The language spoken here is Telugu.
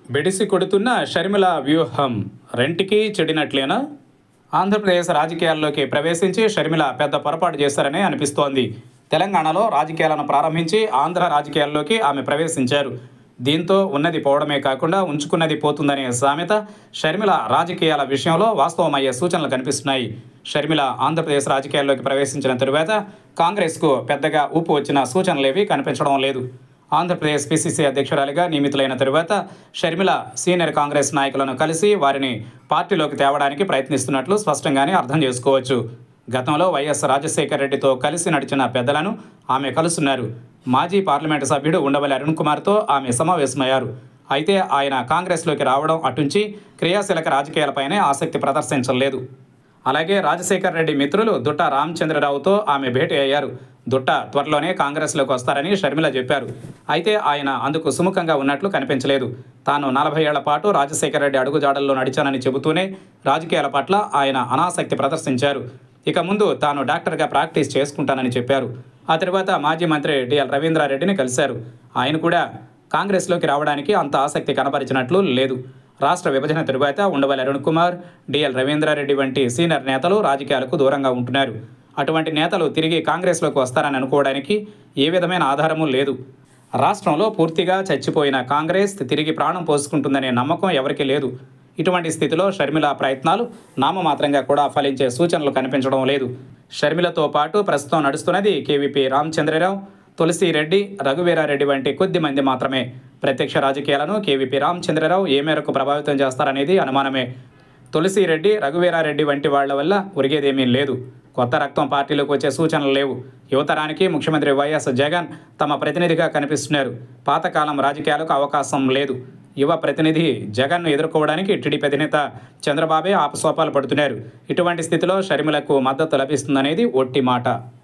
బెడిసి కొడుతున్న షర్మిల వ్యూహం రెంటికి చెడినట్లేనా ఆంధ్రప్రదేశ్ రాజకీయాల్లోకి ప్రవేశించి షర్మిల పెద్ద పొరపాటు చేశారని అనిపిస్తోంది తెలంగాణలో రాజకీయాలను ప్రారంభించి ఆంధ్ర రాజకీయాల్లోకి ఆమె ప్రవేశించారు దీంతో ఉన్నది పోవడమే కాకుండా ఉంచుకున్నది పోతుందనే సామెత షర్మిల రాజకీయాల విషయంలో వాస్తవమయ్యే సూచనలు కనిపిస్తున్నాయి షర్మిల ఆంధ్రప్రదేశ్ రాజకీయాల్లోకి ప్రవేశించిన తరువాత కాంగ్రెస్కు పెద్దగా ఊపు వచ్చిన సూచనలేవి కనిపించడం లేదు ఆంధ్రప్రదేశ్ పిసిసి అధ్యక్షురాలిగా నియమితులైన తరువాత షర్మిల సీనియర్ కాంగ్రెస్ నాయకులను కలిసి వారిని పార్టీలోకి తేవడానికి ప్రయత్నిస్తున్నట్లు స్పష్టంగానే అర్థం చేసుకోవచ్చు గతంలో వైఎస్ రాజశేఖర రెడ్డితో కలిసి నడిచిన పెద్దలను ఆమె కలుస్తున్నారు మాజీ పార్లమెంటు సభ్యుడు ఉండవల్లి అరుణ్ కుమార్తో ఆమె సమావేశమయ్యారు అయితే ఆయన కాంగ్రెస్లోకి రావడం అటుంచి క్రియాశీలక రాజకీయాలపైనే ఆసక్తి ప్రదర్శించలేదు అలాగే రాజశేఖర్ రెడ్డి మిత్రులు దుట్ట రామచంద్రరావుతో ఆమె భేటీ అయ్యారు దుట్ట త్వరలోనే కాంగ్రెస్లోకి వస్తారని షర్మిల చెప్పారు అయితే ఆయన అందుకు సుముఖంగా ఉన్నట్లు కనిపించలేదు తాను నలభై ఏళ్ల పాటు రాజశేఖర రెడ్డి అడుగుజాడల్లో నడిచానని చెబుతూనే రాజకీయాల పట్ల ఆయన అనాసక్తి ప్రదర్శించారు ఇక ముందు తాను డాక్టర్గా ప్రాక్టీస్ చేసుకుంటానని చెప్పారు ఆ తర్వాత మాజీ మంత్రి డిఎల్ రవీంద్రారెడ్డిని కలిశారు ఆయన కూడా కాంగ్రెస్లోకి రావడానికి అంత ఆసక్తి కనపరిచినట్లు లేదు రాష్ట్ర విభజన తరువాత ఉండవల్లి అరుణ్ కుమార్ డిఎల్ రవీంద్రారెడ్డి వంటి సీనియర్ నేతలు రాజకీయాలకు దూరంగా ఉంటున్నారు అటువంటి నేతలు తిరిగి కాంగ్రెస్లోకి వస్తారని అనుకోవడానికి ఏ విధమైన ఆధారము లేదు రాష్ట్రంలో పూర్తిగా చచ్చిపోయిన కాంగ్రెస్ తిరిగి ప్రాణం పోసుకుంటుందనే నమ్మకం ఎవరికీ లేదు ఇటువంటి స్థితిలో షర్మిల ప్రయత్నాలు నామమాత్రంగా కూడా ఫలించే సూచనలు కనిపించడం లేదు షర్మిలతో పాటు ప్రస్తుతం నడుస్తున్నది కేవీపీ రామచంద్రరావు తులసిరెడ్డి రఘువీరారెడ్డి వంటి కొద్ది మంది మాత్రమే ప్రత్యక్ష రాజకీయాలను కేవీపీ రామచంద్రరావు ఏ మేరకు ప్రభావితం చేస్తారనేది అనుమానమే తులసిరెడ్డి రఘువీరారెడ్డి వంటి వాళ్ల వల్ల ఉరిగేదేమీ లేదు కొత్త రక్తం పార్టీలోకి వచ్చే సూచనలు లేవు యువతరానికి ముఖ్యమంత్రి వైఎస్ జగన్ తమ ప్రతినిధిగా కనిపిస్తున్నారు పాతకాలం రాజకీయాలకు అవకాశం లేదు యువ ప్రతినిధి జగన్ను ఎదుర్కోవడానికి టీడీపీ అధినేత చంద్రబాబే ఆపసోపాలు పడుతున్నారు ఇటువంటి స్థితిలో షర్మిలకు మద్దతు లభిస్తుందనేది ఒట్టి మాట